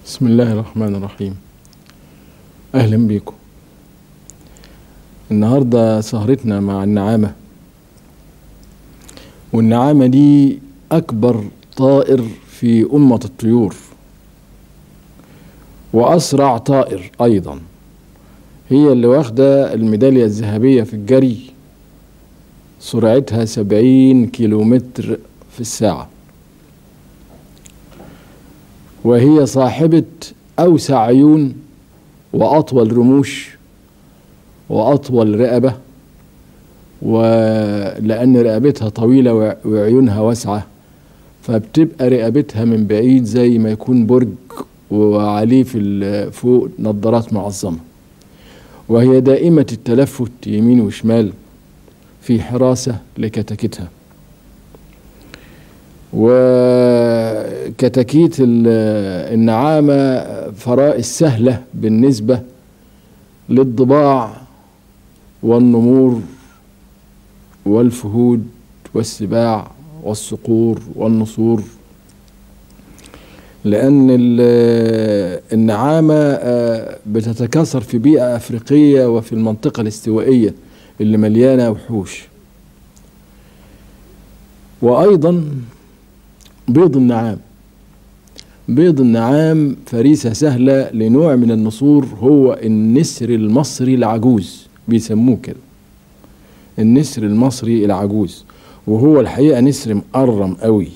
بسم الله الرحمن الرحيم اهلا بيكم النهارده سهرتنا مع النعامه والنعامه دي اكبر طائر في امه الطيور واسرع طائر ايضا هي اللي واخده الميداليه الذهبيه في الجري سرعتها سبعين كيلومتر في الساعه وهي صاحبة أوسع عيون وأطول رموش وأطول رقبة ولأن رقبتها طويلة وعيونها واسعة فبتبقى رقبتها من بعيد زي ما يكون برج وعليه في فوق نظارات معظمة وهي دائمة التلفت يمين وشمال في حراسة لكتكتها وكتاكيت النعامة فرائس سهلة بالنسبة للضباع والنمور والفهود والسباع والصقور والنسور لأن النعامة بتتكاثر في بيئة أفريقية وفي المنطقة الاستوائية اللي مليانة وحوش وأيضا بيض النعام بيض النعام فريسة سهلة لنوع من النسور هو النسر المصري العجوز بيسموه كده النسر المصري العجوز وهو الحقيقة نسر مقرم قوي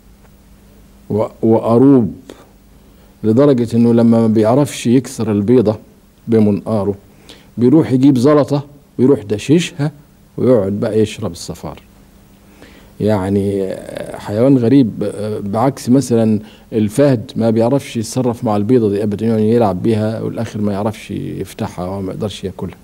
وقروب لدرجة انه لما ما بيعرفش يكسر البيضة بمنقاره بيروح يجيب زلطة ويروح دششها ويقعد بقى يشرب الصفار يعني حيوان غريب بعكس مثلا الفهد ما بيعرفش يتصرف مع البيضة دي ابدا يعني يلعب بيها والاخر ما يعرفش يفتحها وما يقدرش ياكلها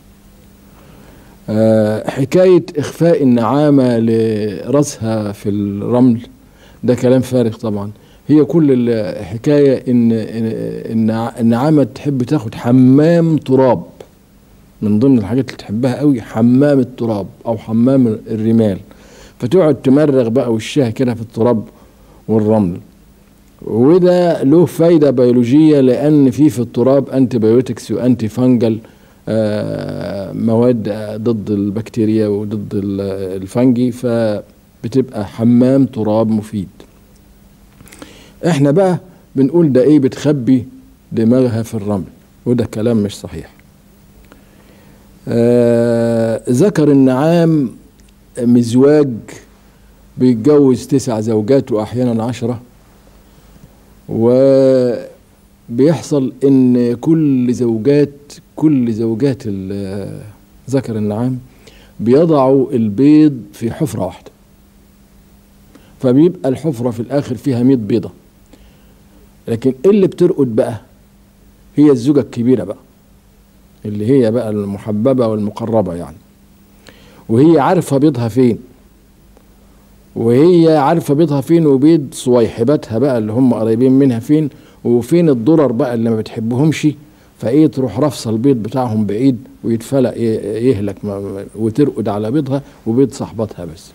حكاية إخفاء النعامة لرأسها في الرمل ده كلام فارغ طبعا هي كل الحكاية إن النعامة تحب تاخد حمام تراب من ضمن الحاجات اللي تحبها قوي حمام التراب أو حمام الرمال فتقعد تمرغ بقى وشها كده في التراب والرمل وده له فايدة بيولوجية لأن في في التراب أنتي بايوتكس وأنتي فانجل آه مواد ضد البكتيريا وضد الفنجي فبتبقى حمام تراب مفيد احنا بقى بنقول ده ايه بتخبي دماغها في الرمل وده كلام مش صحيح آه ذكر النعام مزواج بيتجوز تسع زوجات واحيانا عشرة وبيحصل ان كل زوجات كل زوجات ذكر النعام بيضعوا البيض في حفرة واحدة فبيبقى الحفرة في الآخر فيها 100 بيضة لكن اللي بترقد بقى هي الزوجة الكبيرة بقى اللي هي بقى المحببة والمقربة يعني وهي عارفة بيضها فين وهي عارفة بيضها فين وبيض صويحباتها بقى اللي هم قريبين منها فين وفين الضرر بقى اللي ما بتحبهمش فايه تروح رافصه البيض بتاعهم بعيد ويتفلق يهلك وترقد على بيضها وبيض صاحبتها بس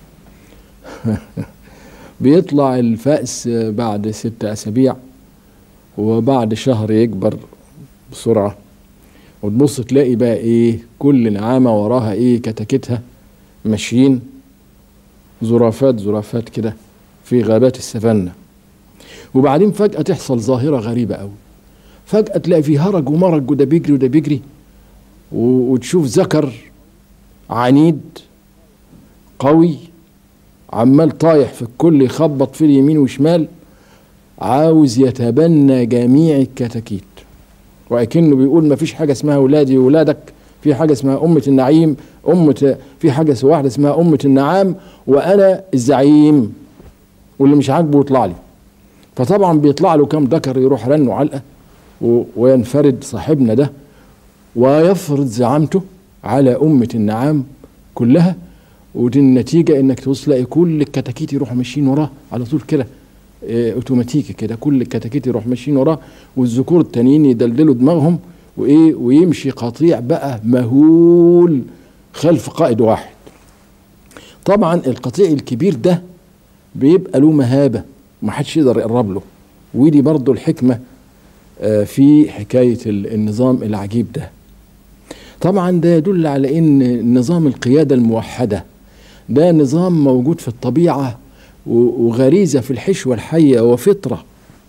بيطلع الفأس بعد ست أسابيع وبعد شهر يكبر بسرعة وتبص تلاقي بقى ايه كل نعامة وراها ايه كتكتها ماشيين زرافات زرافات كده في غابات السفنة وبعدين فجأة تحصل ظاهرة غريبة قوي فجأة تلاقي في هرج ومرج وده بيجري وده بيجري وتشوف ذكر عنيد قوي عمال طايح في الكل يخبط في اليمين وشمال عاوز يتبنى جميع الكتاكيت وأكنه بيقول ما فيش حاجة اسمها ولادي وولادك في حاجة اسمها أمة النعيم أمة في حاجة واحدة اسمها أمة النعام وأنا الزعيم واللي مش عاجبه يطلع لي فطبعا بيطلع له كام ذكر يروح رنه علقة وينفرد صاحبنا ده ويفرض زعامته على أمة النعام كلها ودي النتيجة انك تبص تلاقي كل الكتاكيت يروحوا ماشيين وراه على طول كده اه اوتوماتيكي كده كل الكتاكيت يروح ماشيين وراه والذكور التانيين يدلدلوا دماغهم وايه ويمشي قطيع بقى مهول خلف قائد واحد طبعا القطيع الكبير ده بيبقى له مهابة ما حدش يقدر يقرب له ودي برضه الحكمة آه، في حكاية ال- النظام العجيب ده طبعا ده يدل على ان نظام القيادة الموحدة ده نظام موجود في الطبيعة و- وغريزة في الحشوة الحية وفطرة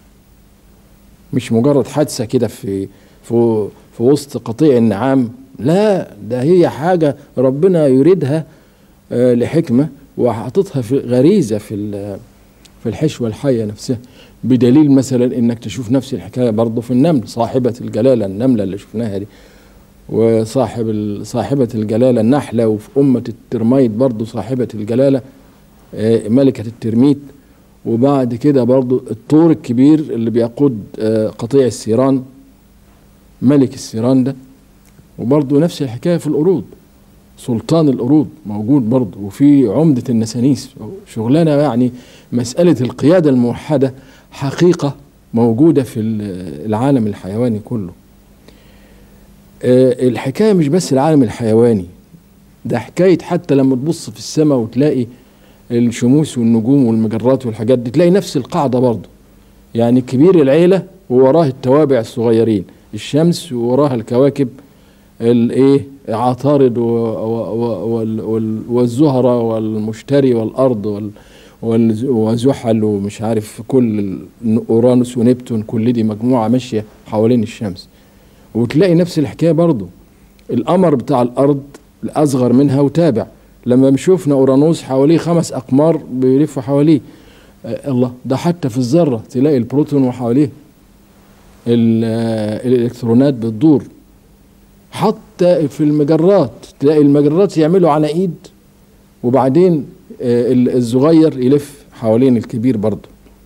مش مجرد حادثة كده في في في وسط قطيع النعام لا ده هي حاجة ربنا يريدها آه، لحكمة وحاططها في غريزة في ال- في الحشوة الحية نفسها بدليل مثلا انك تشوف نفس الحكاية برضه في النمل صاحبة الجلالة النملة اللي شفناها دي وصاحب ال- صاحبة الجلالة النحلة وفي أمة الترميت برضه صاحبة الجلالة آه، ملكة الترميت وبعد كده برضه الطور الكبير اللي بيقود آه، قطيع السيران ملك السيران ده وبرضه نفس الحكاية في القرود سلطان القرود موجود برضه وفي عمدة النسانيس شغلانة يعني مسألة القيادة الموحدة حقيقة موجودة في ال- العالم الحيواني كله آه، الحكاية مش بس العالم الحيواني ده حكاية حتى لما تبص في السماء وتلاقي الشموس والنجوم والمجرات والحاجات دي تلاقي نفس القاعدة برضه يعني كبير العيلة ووراه التوابع الصغيرين الشمس ووراها الكواكب الايه عطارد و- و- و- وال- وال- والزهرة والمشتري والأرض وال وال- وزحل ومش عارف كل ال- أورانوس ونبتون كل دي مجموعة ماشية حوالين الشمس وتلاقي نفس الحكاية برضه القمر بتاع الأرض الأصغر منها وتابع لما شفنا أورانوس حواليه خمس أقمار بيلفوا حواليه آه الله ده حتى في الذرة تلاقي البروتون وحواليه ال- آه، الإلكترونات بتدور حتى في المجرات تلاقي المجرات يعملوا عناقيد وبعدين آه، ال- الصغير يلف حوالين الكبير برضه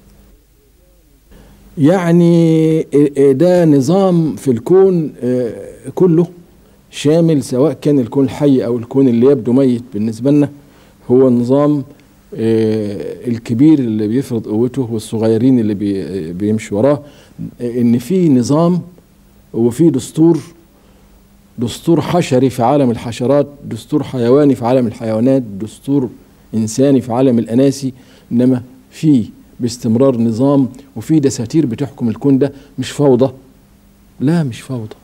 يعني آه، آه، ده نظام في الكون آه، كله شامل سواء كان الكون الحي او الكون اللي يبدو ميت بالنسبه لنا هو النظام آه، الكبير اللي بيفرض قوته والصغيرين اللي بي- بيمشوا وراه آه، ان في نظام وفي دستور دستور حشري في عالم الحشرات دستور حيواني في عالم الحيوانات دستور انساني في عالم الاناسي انما في باستمرار نظام وفي دساتير بتحكم الكون ده مش فوضى لا مش فوضى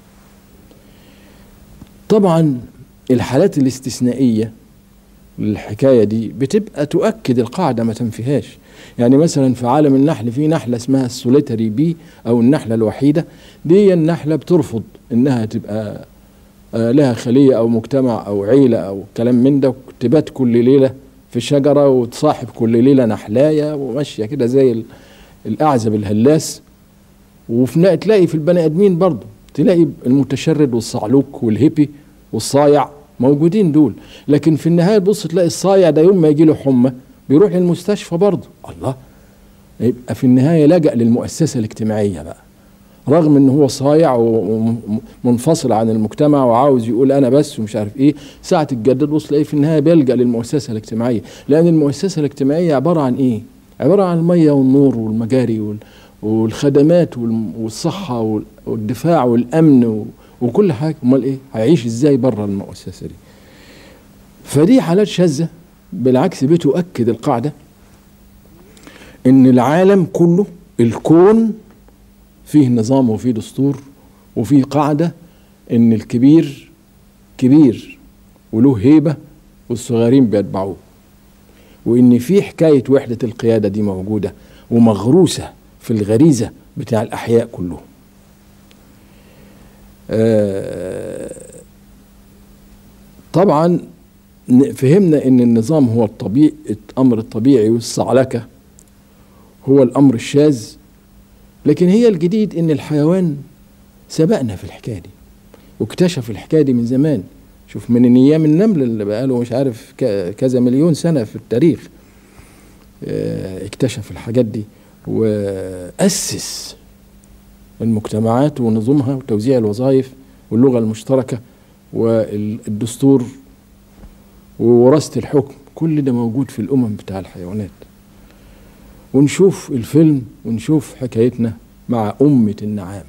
طبعا الحالات الاستثنائيه للحكايه دي بتبقى تؤكد القاعده ما تنفيهاش يعني مثلا في عالم النحل في نحله اسمها السوليتري بي او النحله الوحيده دي النحله بترفض انها تبقى آه، لها خليه او مجتمع او عيله او كلام من ده تبات كل ليله في شجره وتصاحب كل ليله نحلايه وماشيه كده زي ال- الاعزب الهلاس وفي نا- تلاقي في البني ادمين برضه تلاقي المتشرد والصعلوك والهيبي والصايع موجودين دول لكن في النهايه تبص تلاقي الصايع ده يوم ما يجي له حمى بيروح المستشفى برضه الله يبقى في النهايه لجأ للمؤسسه الاجتماعيه بقى رغم ان هو صايع ومنفصل عن المجتمع وعاوز يقول انا بس ومش عارف ايه ساعه الجد تبص تلاقيه في النهايه بيلجأ للمؤسسه الاجتماعيه لان المؤسسه الاجتماعيه عباره عن ايه عباره عن الميه والنور والمجاري وال والخدمات والم- والصحه وال- والدفاع والامن و- وكل حاجه امال ايه هيعيش ازاي بره المؤسسه دي فدي حالات شاذه بالعكس بتؤكد القاعده ان العالم كله الكون فيه نظام وفيه دستور وفيه قاعده ان الكبير كبير وله هيبه والصغيرين بيتبعوه وان في حكايه وحده القياده دي موجوده ومغروسه في الغريزه بتاع الاحياء كلهم آه، طبعا ن- فهمنا ان النظام هو الطبيعي الامر الطبيعي والصعلكه هو الامر الشاذ لكن هي الجديد ان الحيوان سبقنا في الحكايه دي واكتشف الحكايه دي من زمان شوف من ايام النمل اللي بقاله مش عارف ك- كذا مليون سنه في التاريخ آه، اكتشف الحاجات دي واسس المجتمعات ونظامها وتوزيع الوظائف واللغه المشتركه والدستور ووراثه الحكم كل ده موجود في الامم بتاع الحيوانات ونشوف الفيلم ونشوف حكايتنا مع أمة النعام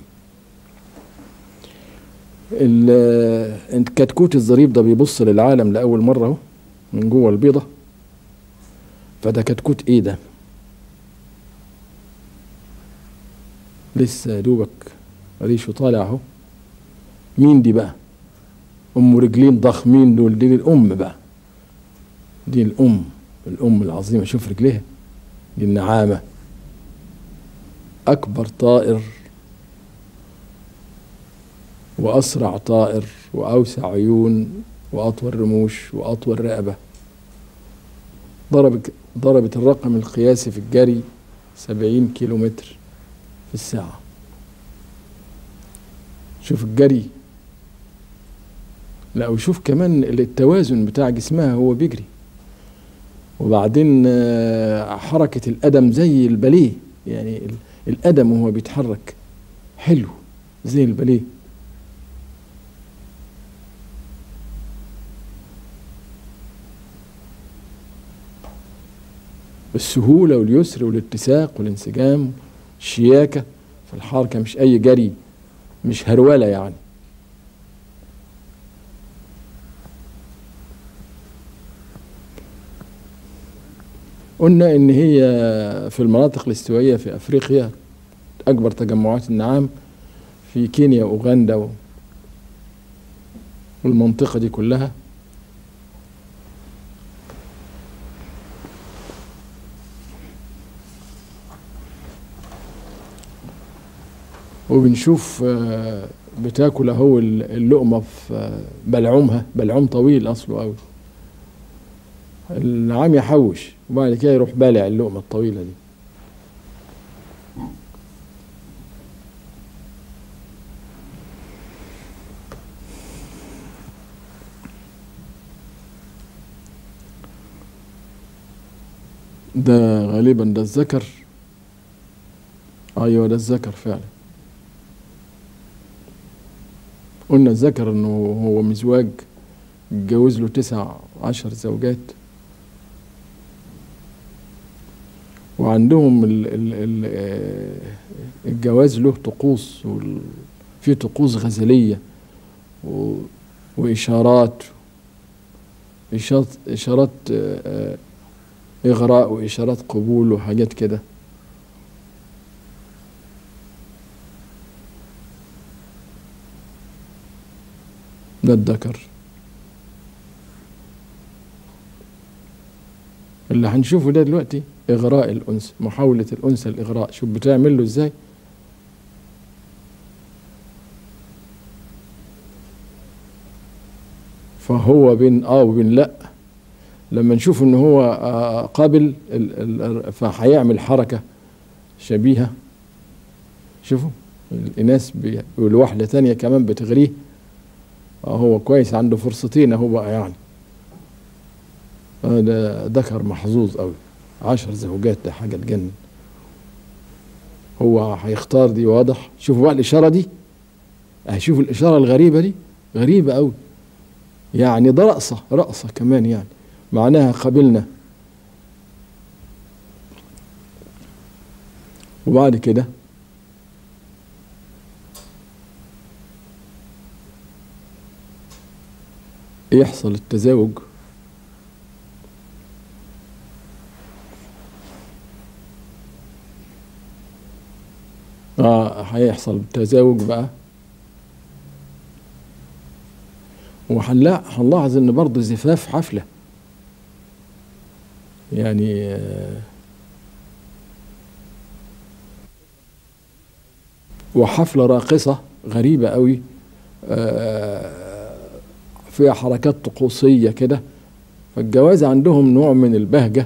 ال- الكتكوت الظريف ده بيبص للعالم لأول مرة اهو من جوه البيضة فده كتكوت ايه ده لسه يا دوبك ريشه طالع اهو مين دي بقى ام رجلين ضخمين دول دي الام بقى دي الام الام العظيمه شوف رجليها دي النعامه اكبر طائر واسرع طائر واوسع عيون واطول رموش واطول رقبه ضربت ضربت الرقم القياسي في الجري سبعين كيلو متر في الساعة شوف الجري لا وشوف كمان التوازن بتاع جسمها هو بيجري وبعدين آه، حركة القدم زي الباليه يعني ال- القدم وهو بيتحرك حلو زي الباليه بالسهولة واليسر والاتساق والانسجام الشياكة في الحركة مش أي جري مش هرولة يعني قلنا إن هي في المناطق الاستوائية في أفريقيا أكبر تجمعات النعام في كينيا وأوغندا و- والمنطقة دي كلها وبنشوف آه، بتاكل اهو اللقمه في آه، بلعومها بلعوم طويل اصله قوي العام يحوش وبعد كده يروح بالع اللقمه الطويله دي ده غالبا ده الذكر ايوه ده الذكر فعلا قلنا الذكر انه هو مزواج اتجوز له تسع عشر زوجات وعندهم ال ال ال آه، الجواز له طقوس وال- في طقوس غزلية و- وإشارات إشارات إشارات آه، آه، إغراء وإشارات قبول وحاجات كده ده الذكر اللي هنشوفه ده دلوقتي إغراء الأنثى محاولة الأنثى الإغراء شوف بتعمل له إزاي فهو بين آه وبين لأ لما نشوف إن هو آه قابل ال- ال- فهيعمل حركة شبيهة شوفوا الإناث بي- والواحدة تانية كمان بتغريه آه هو كويس عنده فرصتين اهو بقى يعني آه ده ذكر محظوظ قوي عشر زوجات ده حاجة تجنن هو هيختار دي واضح شوفوا بقى الإشارة دي هشوف الإشارة الغريبة دي غريبة قوي يعني ده رقصة رقصة كمان يعني معناها قبلنا وبعد كده يحصل التزاوج اه هيحصل التزاوج بقى وهنلا هنلاحظ ان برضه زفاف حفله يعني آه، وحفله راقصه غريبه قوي آه، فيها حركات طقوسيه كده فالجواز عندهم نوع من البهجه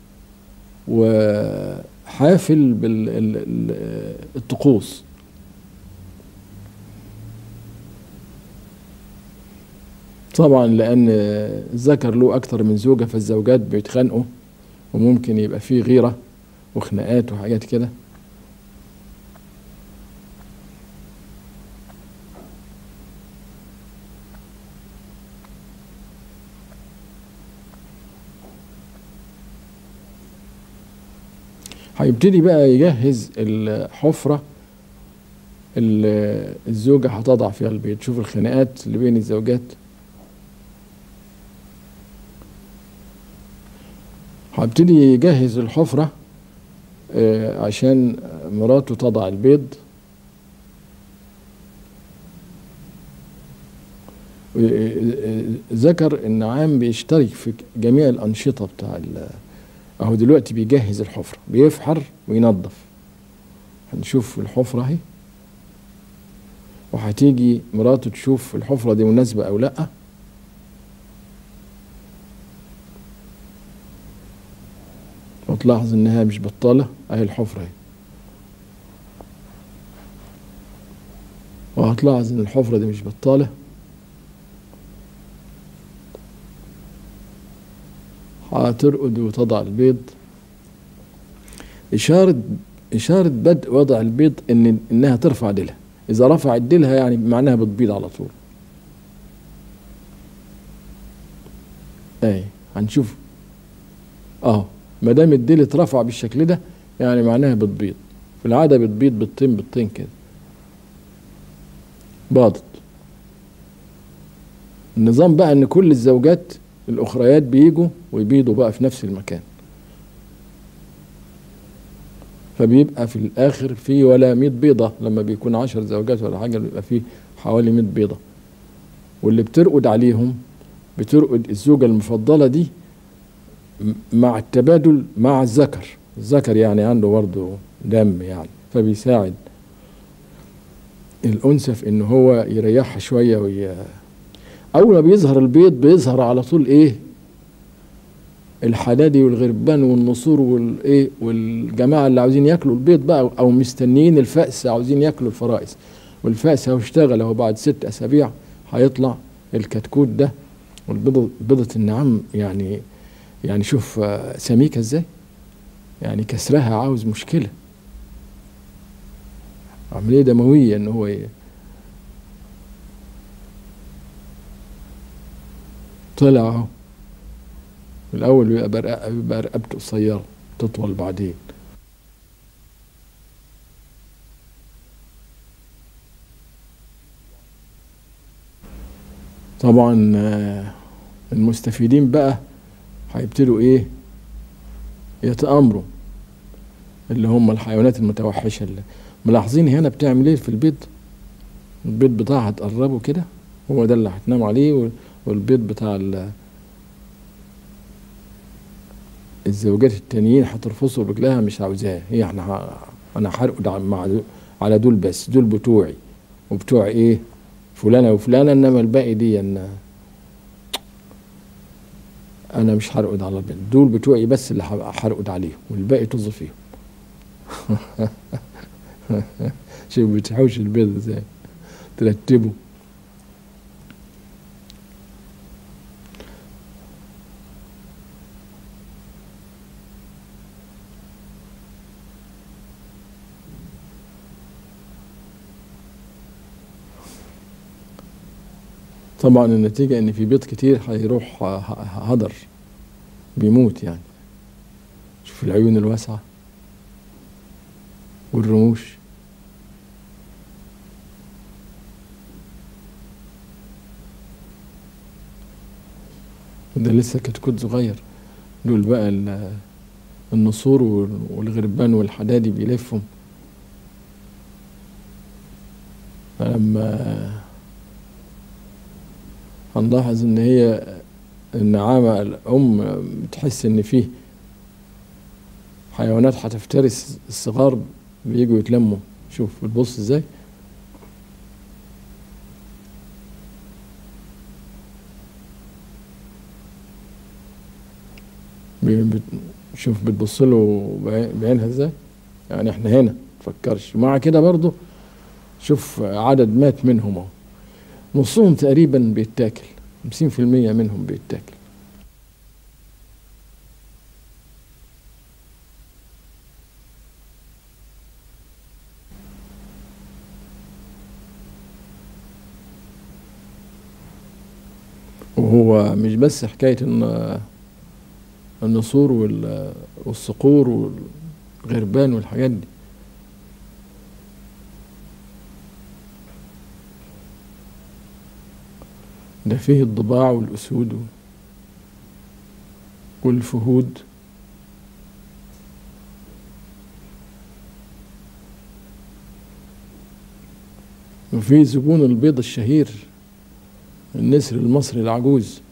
وحافل بالطقوس طبعا لان الذكر له اكتر من زوجه فالزوجات بيتخانقوا وممكن يبقى فيه غيره وخناقات وحاجات كده هيبتدي بقى يجهز الحفرة اللي الزوجة هتضع فيها البيض شوف الخناقات اللي بين الزوجات هيبتدي يجهز الحفرة آه، عشان مراته تضع البيض ذكر النعام بيشترك في جميع الأنشطة بتاع ال- أهو دلوقتي بيجهز الحفرة بيفحر وينظف هنشوف الحفرة اهي وهتيجي مراته تشوف الحفرة دي مناسبة أو لأ وتلاحظ إنها مش بطالة أهي الحفرة اهي وهتلاحظ إن الحفرة دي مش بطالة هترقد وتضع البيض إشارة إشارة بدء وضع البيض إن إنها ترفع ديلها إذا رفعت ديلها يعني معناها بتبيض على طول أي هنشوف أهو ما دام الديل اترفع بالشكل ده يعني معناها بتبيض في العادة بتبيض بيضتين بيضتين كده باضت النظام بقى ان كل الزوجات الاخريات بيجوا ويبيضوا بقى في نفس المكان فبيبقى في الاخر في ولا 100 بيضه لما بيكون 10 زوجات ولا حاجه بيبقى في حوالي 100 بيضه واللي بترقد عليهم بترقد الزوجه المفضله دي م- مع التبادل مع الذكر الذكر يعني عنده برضه دم يعني فبيساعد الانثى في ان هو يريحها شويه وي... اول ما بيظهر البيض بيظهر على طول ايه الحدادي والغربان والنسور والايه والجماعه اللي عاوزين ياكلوا البيض بقى او مستنيين الفأس عاوزين ياكلوا الفرائس والفأس هو اشتغل اهو بعد ست اسابيع هيطلع الكتكوت ده والبيضة بيضة النعام يعني يعني شوف آه، سميكة ازاي يعني كسرها عاوز مشكلة عملية دموية ان هو ي- طلع اهو الأول بيبقى برق- بيبقى رقبته قصيرة تطول بعدين طبعا آه، المستفيدين بقى هيبتدوا ايه يتآمروا اللي هم الحيوانات المتوحشة اللي ملاحظين هنا بتعمل ايه في البيض البيض بتاعها تقربه كده هو ده اللي هتنام عليه وال- والبيض بتاع ال- الزوجات التانيين هترفصه برجلها مش عاوزاه هي احنا ه- انا هرقد ع- مع دو- على دول بس دول بتوعي وبتوع ايه فلانة وفلانة انما الباقي دي أنا, انا مش هرقد على البيض دول بتوعي بس اللي ه- هرقد عليهم والباقي طز فيهم شوف بتحوش البيض ازاي ترتبه طبعا النتيجة ان في بيض كتير هيروح ه- ه- هدر بيموت يعني شوف العيون الواسعة والرموش ده لسه كتكوت صغير دول بقى ال- النسور وال- والغربان والحدادي بيلفهم فلما هنلاحظ ان هي النعامة الأم بتحس إن فيه حيوانات هتفترس الصغار بيجوا يتلموا شوف بتبص ازاي بي- بت- شوف بتبص له بعي- بعينها ازاي يعني احنا هنا تفكرش مع كده برضو شوف عدد مات منهم اهو نصهم تقريبا بيتاكل 50% منهم بيتاكل وهو مش بس حكاية ان النسور وال- والصقور والغربان والحاجات دي ده فيه الضباع والأسود والفهود وفي زبون البيض الشهير النسر المصري العجوز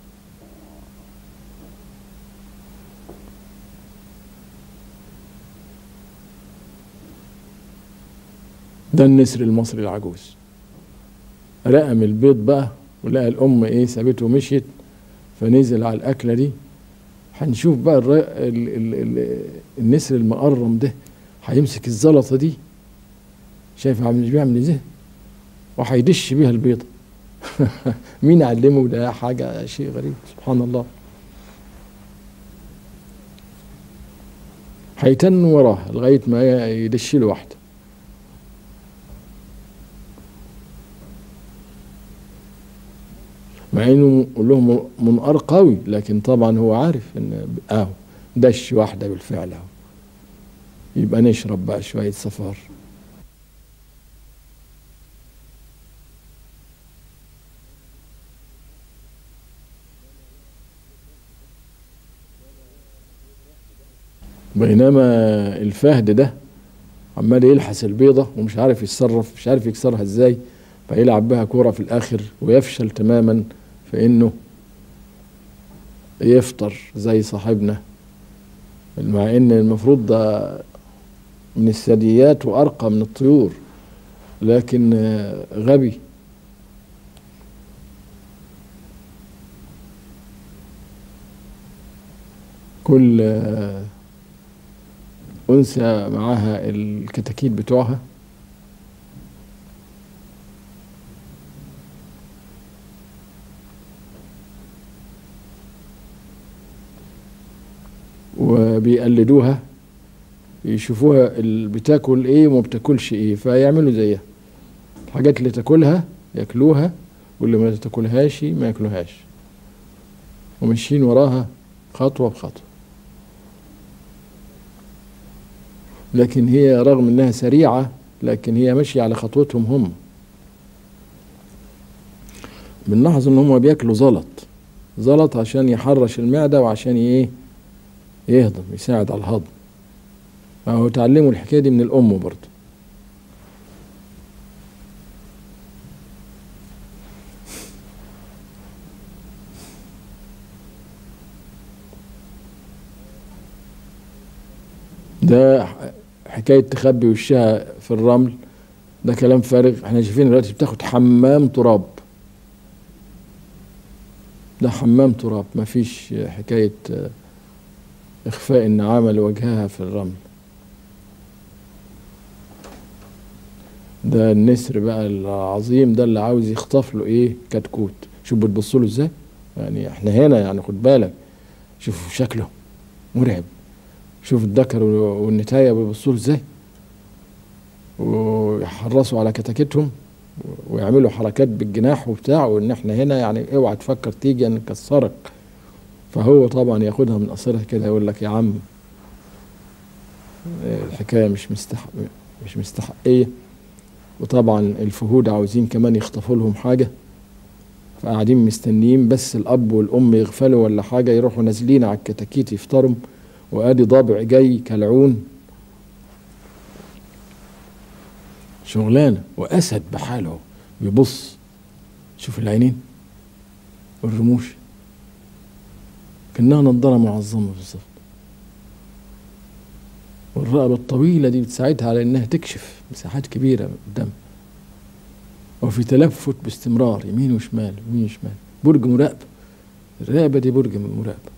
ده النسر المصري العجوز رقم البيض بقى ولقى الأم إيه سابته ومشيت فنزل على الأكلة دي هنشوف بقى الر... ال... ال... ال... النسر المقرم ده هيمسك الزلطة دي شايف عامل بيعمل ازاي وهيدش بيها البيضة مين علمه ده حاجة شيء غريب سبحان الله هيتن وراه لغاية ما يدش له واحدة مع انه له منقار قوي لكن طبعا هو عارف ان اهو دش واحدة بالفعل اهو يبقى نشرب بقى شوية صفار بينما الفهد ده عمال يلحس البيضة ومش عارف يتصرف مش عارف يكسرها ازاي فيلعب بها كورة في الآخر ويفشل تماما في إنه يفطر زي صاحبنا مع إن المفروض ده من الثدييات وأرقى من الطيور لكن غبي كل أنثى معاها الكتاكيت بتوعها وبيقلدوها يشوفوها بتاكل ايه وما بتاكلش ايه فيعملوا زيها الحاجات اللي تاكلها ياكلوها واللي ما تاكلهاش ما ياكلوهاش وماشيين وراها خطوة بخطوة لكن هي رغم انها سريعة لكن هي ماشية على خطوتهم هم بنلاحظ ان هم بياكلوا زلط زلط عشان يحرش المعدة وعشان ايه يهضم يساعد على الهضم فهو تعلموا الحكاية دي من الأم برضه ده حكاية تخبي وشها في الرمل ده كلام فارغ احنا شايفين دلوقتي بتاخد حمام تراب ده حمام تراب ما فيش حكاية إخفاء النعامة لوجهها في الرمل ده النسر بقى العظيم ده اللي عاوز يخطف له ايه كتكوت شوف بتبصوا له ازاي يعني احنا هنا يعني خد بالك شوف شكله مرعب شوف الذكر والنتاية بيبصوا له ازاي ويحرصوا على كتاكيتهم ويعملوا حركات بالجناح وبتاع وان احنا هنا يعني اوعى تفكر تيجي نكسرك فهو طبعا ياخدها من قصرها كده يقول لك يا عم الحكايه مش مستحق مش مستحقيه وطبعا الفهود عاوزين كمان يخطفوا لهم حاجه فقاعدين مستنيين بس الاب والام يغفلوا ولا حاجه يروحوا نازلين على الكتاكيت يفطروا وادي ضابع جاي كالعون شغلانه واسد بحاله بيبص شوف العينين والرموش كأنها نضارة معظمة بالظبط والرقبة الطويلة دي بتساعدها على إنها تكشف مساحات كبيرة قدام وفي تلفت باستمرار يمين وشمال يمين وشمال برج مراقبة الرقبة دي برج من المراقبة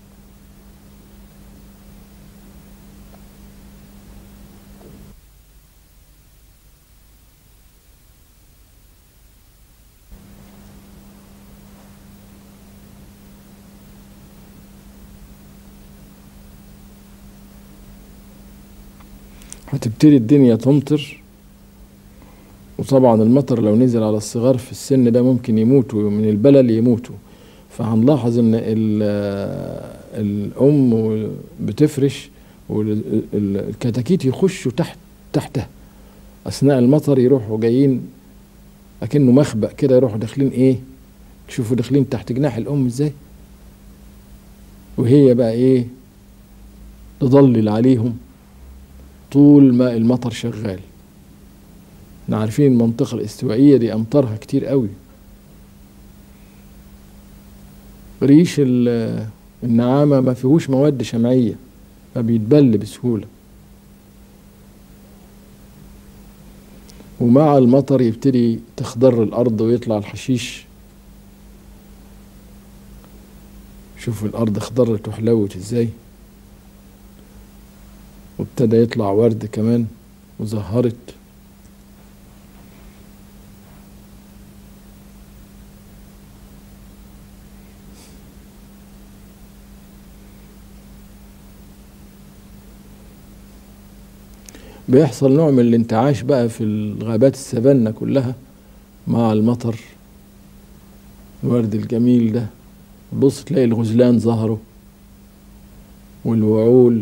هتبتدي الدنيا تمطر وطبعا المطر لو نزل على الصغار في السن ده ممكن يموتوا من البلل يموتوا فهنلاحظ ان الام بتفرش والكتاكيت يخشوا تحت تحتها اثناء المطر يروحوا جايين اكنه مخبأ كده يروحوا داخلين ايه شوفوا داخلين تحت جناح الام ازاي وهي بقى ايه تضلل عليهم طول ما المطر شغال احنا عارفين المنطقة الاستوائية دي أمطارها كتير قوي ريش ال- النعامة ما فيهوش مواد شمعية فبيتبل بسهولة ومع المطر يبتدي تخضر الأرض ويطلع الحشيش شوفوا الأرض اخضرت وحلوت ازاي وابتدى يطلع ورد كمان وزهرت بيحصل نوع من الانتعاش بقى في الغابات السافانا كلها مع المطر الورد الجميل ده بص تلاقي الغزلان ظهروا والوعول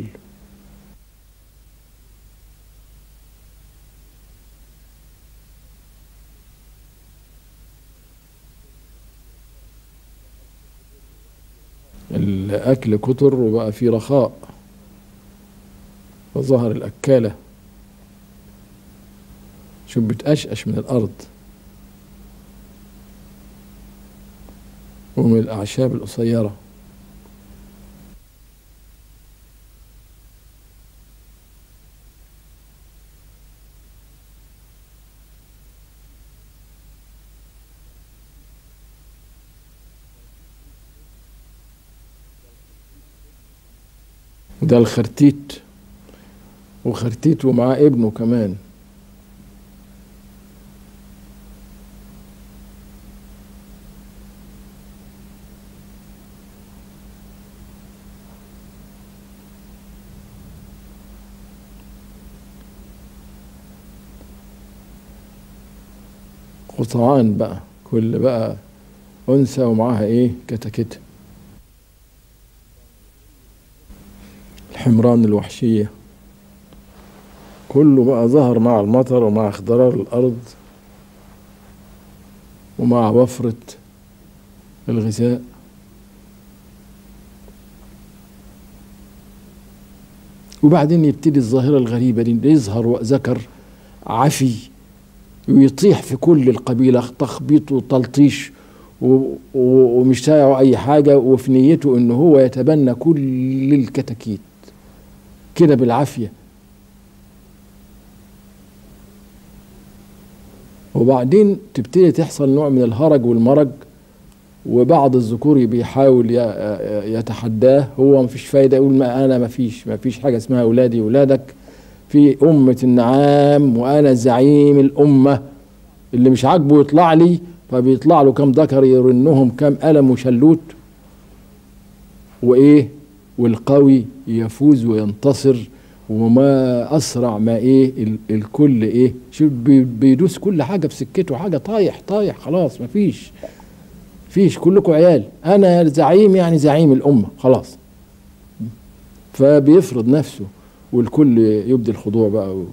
الأكل كتر وبقى في رخاء وظهر الأكالة شوف بتقشقش من الأرض ومن الأعشاب القصيرة ده الخرتيت وخرتيت ومعاه ابنه كمان قطعان بقى كل بقى أنثى ومعاها إيه كتكتة الحمران الوحشية كله بقى ظهر مع المطر ومع اخضرار الأرض ومع وفرة الغذاء وبعدين يبتدي الظاهرة الغريبة دي يظهر ذكر عفي ويطيح في كل القبيلة تخبيط وتلطيش و- و- ومش سايعه أي حاجة وفي نيته إن هو يتبنى كل الكتاكيت كده بالعافية وبعدين تبتدي تحصل نوع من الهرج والمرج وبعض الذكور بيحاول ي- يتحداه هو مفيش فايدة يقول ما أنا مفيش مفيش حاجة اسمها أولادي أولادك في أمة النعام وأنا زعيم الأمة اللي مش عاجبه يطلع لي فبيطلع له كم ذكر يرنهم كم قلم وشلوت وإيه والقوي يفوز وينتصر وما أسرع ما إيه ال- الكل إيه شوف بي- بيدوس كل حاجة في سكته حاجة طايح طايح خلاص مفيش فيش كلكم عيال أنا زعيم يعني زعيم الأمة خلاص فبيفرض نفسه والكل يبدي الخضوع بقى و...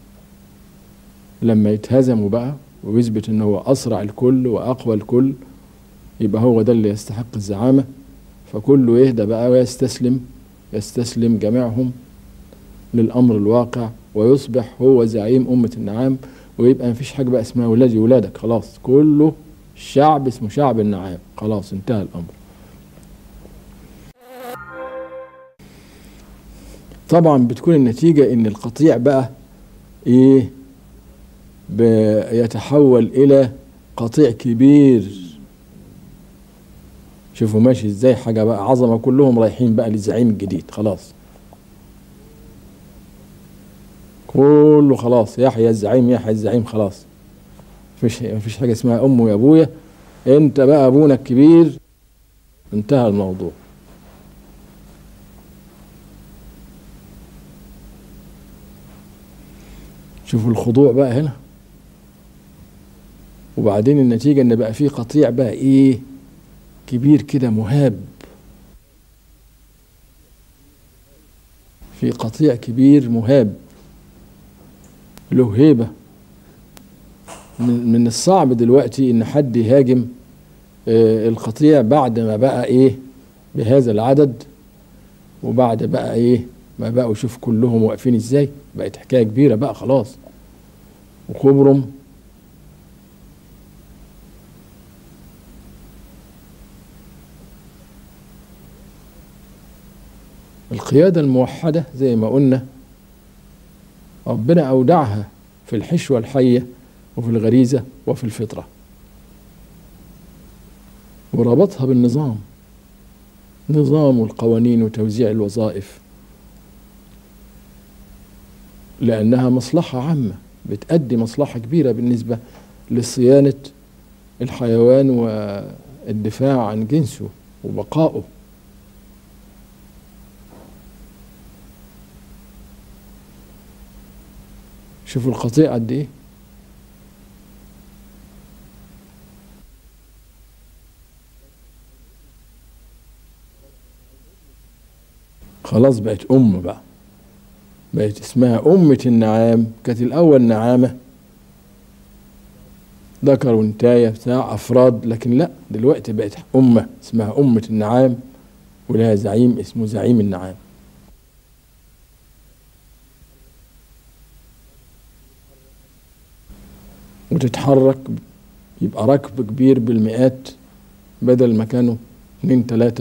لما يتهزموا بقى ويثبت ان هو اسرع الكل واقوى الكل يبقى هو ده اللي يستحق الزعامه فكله يهدى بقى ويستسلم يستسلم جميعهم للامر الواقع ويصبح هو زعيم امه النعام ويبقى مفيش حاجه بقى اسمها ولادي ولادك خلاص كله شعب اسمه شعب النعام خلاص انتهى الامر طبعا بتكون النتيجة ان القطيع بقى ايه بيتحول الى قطيع كبير شوفوا ماشي ازاي حاجة بقى عظمة كلهم رايحين بقى للزعيم الجديد خلاص كله خلاص يحيى الزعيم يحيى الزعيم خلاص مفيش مفيش حاجة اسمها أم ويا أبويا أنت بقى أبونا الكبير انتهى الموضوع شوفوا الخضوع بقى هنا وبعدين النتيجة ان بقى فيه قطيع بقى ايه كبير كده مهاب في قطيع كبير مهاب له هيبة من, من الصعب دلوقتي ان حد يهاجم آه القطيع بعد ما بقى ايه بهذا العدد وبعد بقى ايه ما بقوا شوف كلهم واقفين ازاي بقت حكايه كبيره بقى خلاص وخبرم القيادة الموحدة زي ما قلنا ربنا أودعها في الحشوة الحية وفي الغريزة وفي الفطرة وربطها بالنظام نظام والقوانين وتوزيع الوظائف لأنها مصلحة عامة بتأدي مصلحة كبيرة بالنسبة لصيانة الحيوان والدفاع عن جنسه وبقائه شوفوا القطيع قد ايه خلاص بقت أم بقى بقت اسمها أمة النعام كانت الأول نعامة ذكر وانتاية بتاع أفراد لكن لا دلوقتي بقت أمة اسمها أمة النعام ولها زعيم اسمه زعيم النعام وتتحرك يبقى ركب كبير بالمئات بدل ما كانوا اتنين تلاتة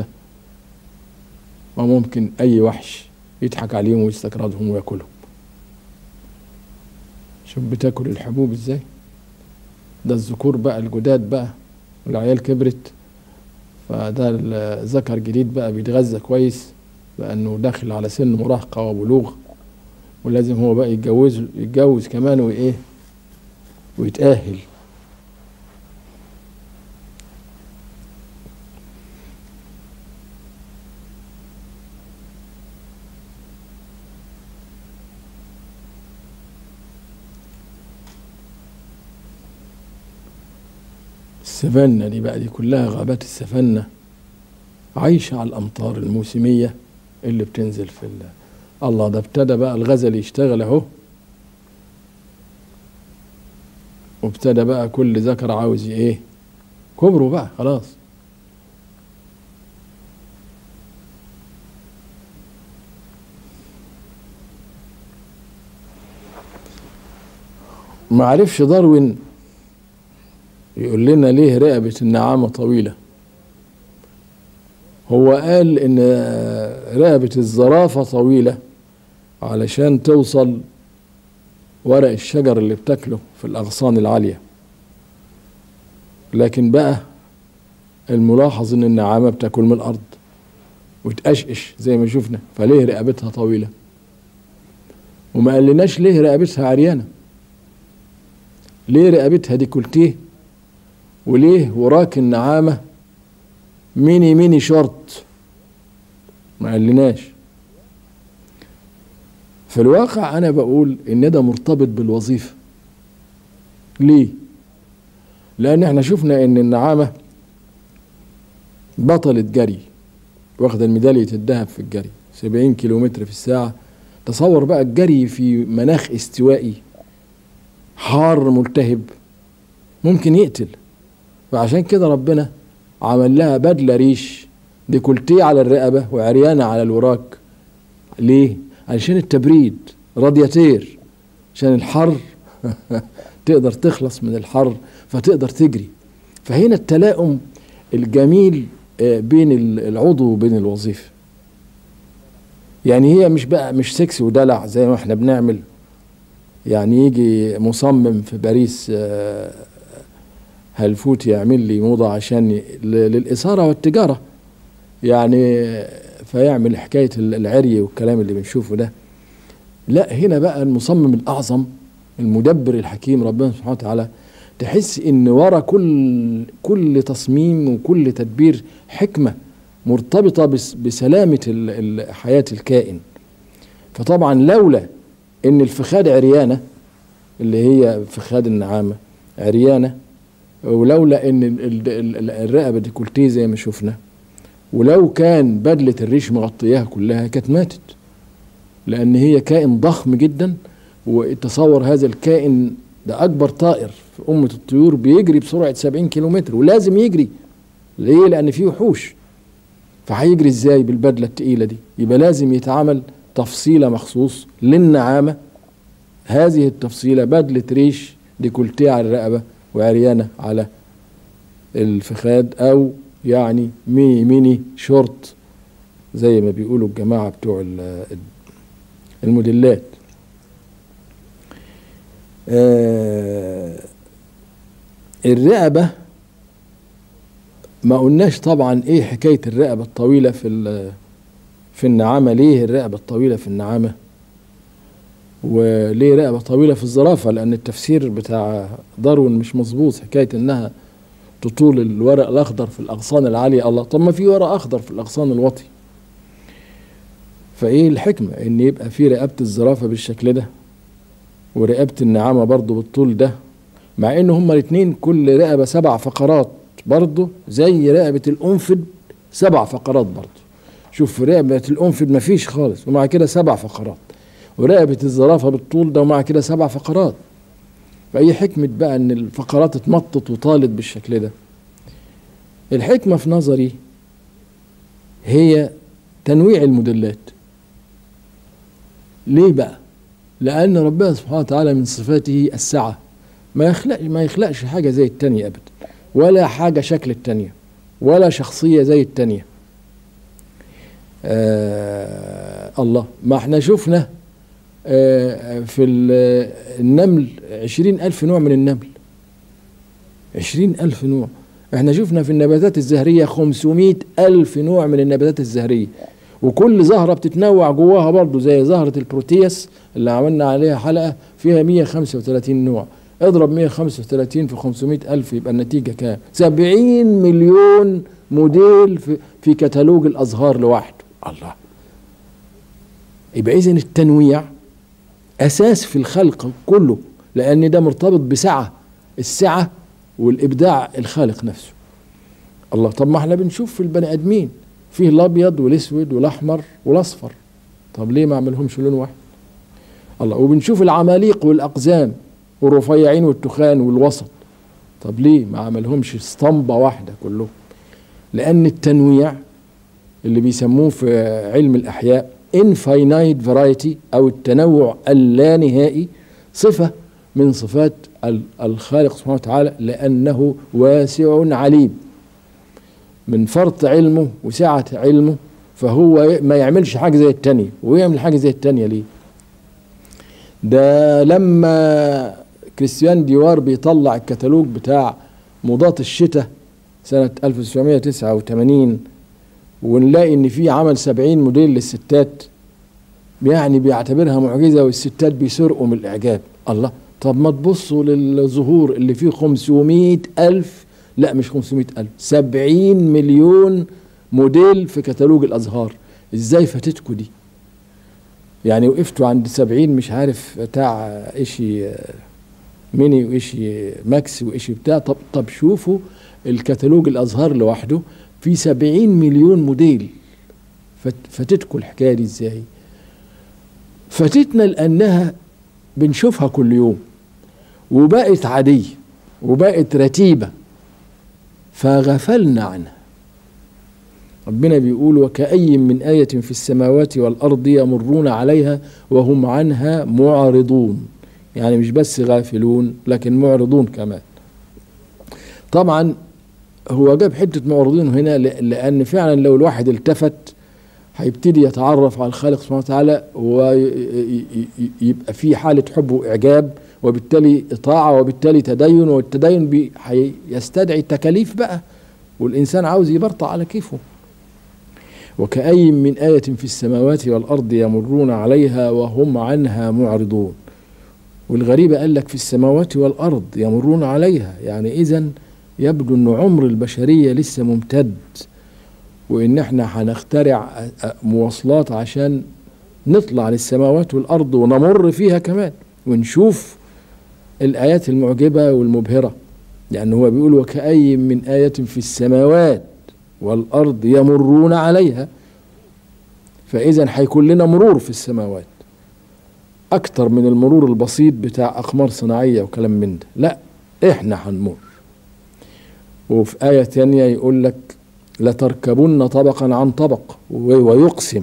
وممكن أي وحش يضحك عليهم ويستكردهم وياكلهم شوف بتاكل الحبوب ازاي ده الذكور بقى الجداد بقى والعيال كبرت فده الذكر جديد بقى بيتغذى كويس لأنه داخل على سن مراهقة وبلوغ ولازم هو بقى يتجوز يتجوز كمان وإيه ويتأهل السفنة دي بقى دي كلها غابات السفنة عايشة على الأمطار الموسمية اللي بتنزل في ال- الله ده ابتدى بقى الغزل يشتغل أهو وابتدى بقى كل ذكر عاوز ايه كبروا بقى خلاص ما عرفش داروين يقول لنا ليه رقبة النعامة طويلة هو قال ان رقبة الزرافة طويلة علشان توصل ورق الشجر اللي بتاكله في الأغصان العالية لكن بقى الملاحظ ان النعامة بتاكل من الأرض وتقشقش زي ما شفنا فليه رقبتها طويلة وما قالناش ليه رقبتها عريانة ليه رقبتها ديكولتيه وليه وراك النعامة ميني ميني شورت ما قالناش في الواقع أنا بقول إن ده مرتبط بالوظيفة ليه؟ لأن احنا شفنا إن النعامة بطلة جري واخدة الميدالية الذهب في الجري 70 كيلومتر في الساعة تصور بقى الجري في مناخ استوائي حار ملتهب ممكن يقتل فعشان كده ربنا عمل لها بدلة ريش ديكولتيه على الرقبة وعريانة على الوراك ليه؟ علشان التبريد رادياتير عشان الحر تقدر تخلص من الحر فتقدر تجري فهنا التلاؤم الجميل بين العضو وبين الوظيفة يعني هي مش بقى مش سكسي ودلع زي ما احنا بنعمل يعني يجي مصمم في باريس هلفوت يعمل لي موضة عشان للإثارة والتجارة يعني فيعمل حكاية العري والكلام اللي بنشوفه ده لا هنا بقى المصمم الأعظم المدبر الحكيم ربنا سبحانه وتعالى تحس ان ورا كل كل تصميم وكل تدبير حكمه مرتبطه بسلامه حياه الكائن فطبعا لولا ان الفخاد عريانه اللي هي فخاد النعامه عريانه ولولا ان الرقبه دي كولتيه زي ما شفنا ولو كان بدله الريش مغطياها كلها كانت ماتت لان هي كائن ضخم جدا وتصور هذا الكائن ده اكبر طائر في امه الطيور بيجري بسرعه 70 كيلومتر ولازم يجري ليه لان فيه وحوش فهيجري ازاي بالبدله التقيله دي يبقى لازم يتعمل تفصيله مخصوص للنعامه هذه التفصيله بدله ريش ديكولتيه على الرقبه وعريانه على الفخاد او يعني ميني ميني شورت زي ما بيقولوا الجماعة بتوع ال- الموديلات آه، الرقبة ما قلناش طبعا ايه حكاية الرقبة الطويلة في ال- في النعامة ليه الرقبة الطويلة في النعامة وليه رقبة طويلة في الزرافة لأن التفسير بتاع داروين مش مظبوط حكاية إنها تطول الورق الأخضر في الأغصان العالية الله طب ما في ورق أخضر في الأغصان الواطي فإيه الحكمة إن يبقى في رقبة الزرافة بالشكل ده ورقبة النعامة برضو بالطول ده مع إن هما الاتنين كل رقبة سبع فقرات برضو زي رقبة الأنفد سبع فقرات برضو شوف رقبة الأنفد مفيش خالص ومع كده سبع فقرات ورقبة الزرافة بالطول ده ومع كده سبع فقرات فأي حكمة بقى إن الفقرات اتمطت وطالت بالشكل ده الحكمة في نظري هي تنويع الموديلات ليه بقى؟ لأن ربنا سبحانه وتعالى من صفاته السعة ما يخلق ما يخلقش حاجة زي التانية أبدا ولا حاجة شكل التانية ولا شخصية زي التانية آه الله ما احنا شفنا آه في ال- النمل عشرين ألف نوع من النمل عشرين ألف نوع احنا شفنا في النباتات الزهرية خمسمائة ألف نوع من النباتات الزهرية وكل زهرة بتتنوع جواها برضو زي زهرة البروتياس اللي عملنا عليها حلقة فيها 135 نوع اضرب 135 في 500 ألف يبقى النتيجة كام 70 مليون موديل في, في كتالوج الأزهار لوحده الله يبقى إذا التنويع أساس في الخلق كله لأن ده مرتبط بسعة السعة والإبداع الخالق نفسه الله طب ما احنا بنشوف في البني آدمين فيه الأبيض والأسود والأحمر والأصفر طب ليه ما عملهمش لون واحد الله وبنشوف العماليق والأقزام والرفيعين والتخان والوسط طب ليه ما عملهمش اسطمبة واحدة كلهم لأن التنويع اللي بيسموه في علم الأحياء infinite variety أو التنوع اللانهائي صفة من صفات ال- الخالق سبحانه وتعالى لأنه واسع عليم من فرط علمه وسعة علمه فهو ما يعملش حاجة زي التانية ويعمل حاجة زي التانية ليه ده لما كريستيان ديوار بيطلع الكتالوج بتاع موضات الشتاء سنة 1989 ونلاقي ان في عمل 70 موديل للستات يعني بيعتبرها معجزة والستات بيسرقوا من الإعجاب الله طب ما تبصوا للظهور اللي فيه 500 ألف لا مش 500 ألف 70 مليون موديل في كتالوج الأزهار ازاي فاتتكوا دي يعني وقفتوا عند 70 مش عارف بتاع اشي آه، ميني واشي ماكس واشي بتاع طب طب شوفوا الكتالوج الازهار لوحده في 70 مليون موديل فت- فاتتكوا الحكايه دي ازاي فاتتنا لانها بنشوفها كل يوم وبقت عاديه وبقت رتيبه فغفلنا عنها ربنا بيقول وكأي من آية في السماوات والأرض يمرون عليها وهم عنها معرضون يعني مش بس غافلون لكن معرضون كمان طبعا هو جاب حتة معرضين هنا ل- لأن فعلا لو الواحد التفت هيبتدي يتعرف على الخالق سبحانه وتعالى ويبقى في حالة حب وإعجاب وبالتالي إطاعة وبالتالي تدين والتدين بي- هيستدعي التكاليف بقى والإنسان عاوز يبرطع على كيفه وكأي من آية في السماوات والأرض يمرون عليها وهم عنها معرضون والغريبة قال لك في السماوات والأرض يمرون عليها يعني إذا يبدو أن عمر البشرية لسه ممتد وإن احنا هنخترع أ- أ- مواصلات عشان نطلع للسماوات والأرض ونمر فيها كمان ونشوف الآيات المعجبة والمبهرة لأن هو بيقول وكأي من آية في السماوات والأرض يمرون عليها فإذا هيكون لنا مرور في السماوات أكتر من المرور البسيط بتاع أقمار صناعية وكلام من ده لا إحنا هنمر وفي آية تانية يقول لك لتركبن طبقا عن طبق و- ويقسم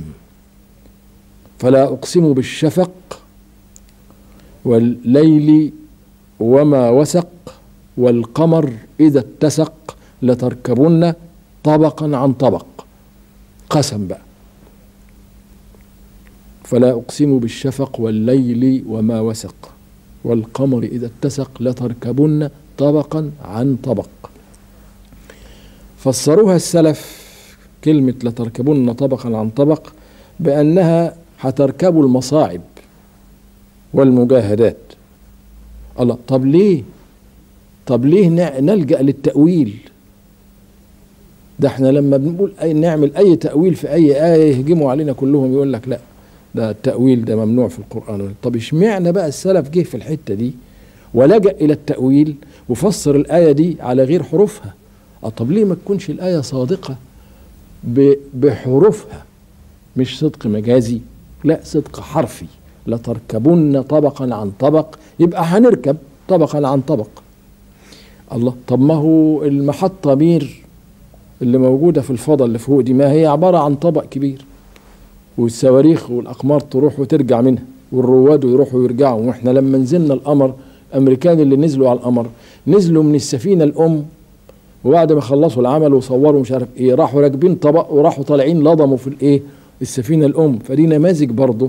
فلا أقسم بالشفق والليل وما وسق والقمر إذا اتسق لتركبن طبقا عن طبق قسم بقى فلا أقسم بالشفق والليل وما وسق والقمر إذا اتسق لتركبن طبقا عن طبق فسروها السلف كلمة لتركبن طبقا عن طبق بأنها هتركبوا المصاعب والمجاهدات الله طب ليه طب ليه نلجأ للتأويل ده احنا لما بنقول أي نعمل أي تأويل في أي آية يهجموا علينا كلهم يقول لك لا ده التأويل ده ممنوع في القرآن طب اشمعنى بقى السلف جه في الحتة دي ولجأ إلى التأويل وفسر الآية دي على غير حروفها طب ليه ما تكونش الآية صادقة بحروفها مش صدق مجازي لا صدق حرفي لتركبن طبقا عن طبق يبقى هنركب طبقا عن طبق الله طب ما هو المحطة مير اللي موجودة في الفضاء اللي فوق دي ما هي عبارة عن طبق كبير والصواريخ والأقمار تروح وترجع منها والرواد يروحوا ويرجعوا واحنا لما نزلنا القمر الأمريكان اللي نزلوا على القمر نزلوا من السفينة الأم وبعد ما خلصوا العمل وصوروا مش عارف ايه راحوا راكبين طبق وراحوا طالعين لضموا في الايه السفينه الام فدي نماذج برضه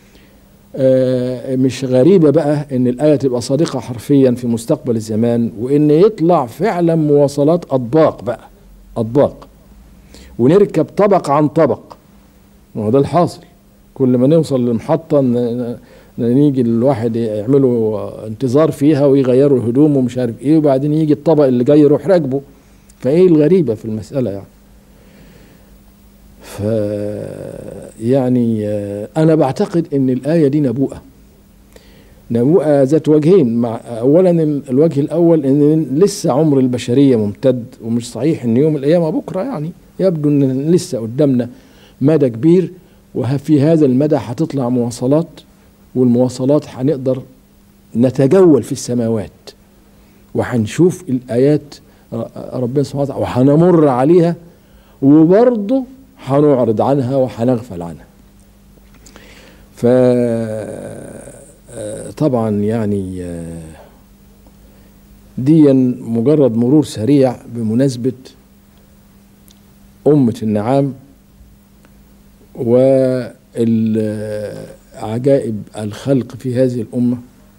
آه مش غريبه بقى ان الايه تبقى صادقه حرفيا في مستقبل الزمان وان يطلع فعلا مواصلات اطباق بقى اطباق ونركب طبق عن طبق ما هو ده الحاصل كل ما نوصل لمحطه نيجي الواحد يعملوا انتظار فيها ويغيروا هدومه ومش عارف ايه وبعدين يجي الطبق اللي جاي يروح راكبه فايه الغريبه في المساله يعني ف يعني انا بعتقد ان الايه دي نبوءه نبوءه ذات وجهين مع اولا الوجه الاول ان لسه عمر البشريه ممتد ومش صحيح ان يوم القيامه بكره يعني يبدو ان لسه قدامنا مدى كبير وفي هذا المدى هتطلع مواصلات والمواصلات هنقدر نتجول في السماوات وهنشوف الآيات ربنا سبحانه وتعالى وهنمر عليها وبرضه هنعرض عنها وهنغفل عنها ف طبعا يعني دي مجرد مرور سريع بمناسبة أمة النعام وعجائب الخلق في هذه الأمة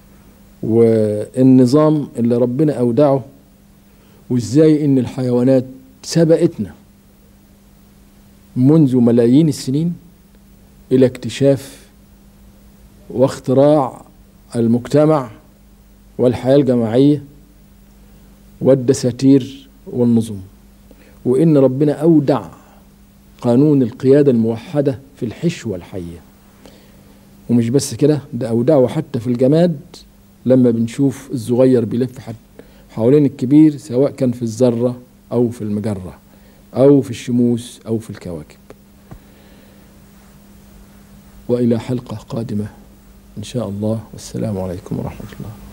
والنظام اللي ربنا أودعه وإزاي إن الحيوانات سبقتنا منذ ملايين السنين إلى اكتشاف واختراع المجتمع والحياة الجماعية والدساتير والنظم وإن ربنا أودع قانون القيادة الموحدة في الحشوة الحية ومش بس كده ده أودعه حتى في الجماد لما بنشوف الصغير بيلف حد حوالين الكبير سواء كان في الذرة أو في المجرة أو في الشموس أو في الكواكب وإلى حلقة قادمة إن شاء الله والسلام عليكم ورحمة الله